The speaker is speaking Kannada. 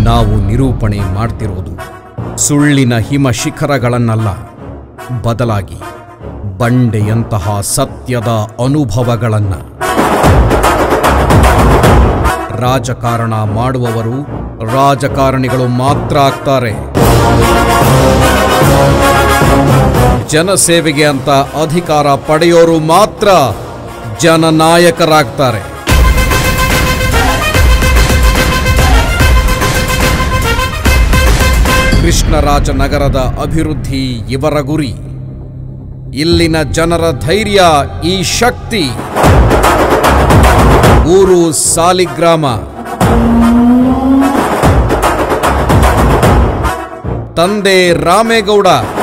ನಾವು ನಿರೂಪಣೆ ಮಾಡ್ತಿರೋದು ಸುಳ್ಳಿನ ಹಿಮ ಶಿಖರಗಳನ್ನಲ್ಲ ಬದಲಾಗಿ ಬಂಡೆಯಂತಹ ಸತ್ಯದ ಅನುಭವಗಳನ್ನ ರಾಜಕಾರಣ ಮಾಡುವವರು ರಾಜಕಾರಣಿಗಳು ಮಾತ್ರ ಆಗ್ತಾರೆ ಜನಸೇವೆಗೆ ಅಂತ ಅಧಿಕಾರ ಪಡೆಯೋರು ಮಾತ್ರ ಜನನಾಯಕರಾಗ್ತಾರೆ ಕೃಷ್ಣರಾಜನಗರದ ಅಭಿವೃದ್ಧಿ ಇವರ ಗುರಿ ಇಲ್ಲಿನ ಜನರ ಧೈರ್ಯ ಈ ಶಕ್ತಿ ಊರು ಸಾಲಿಗ್ರಾಮ ತಂದೆ ರಾಮೇಗೌಡ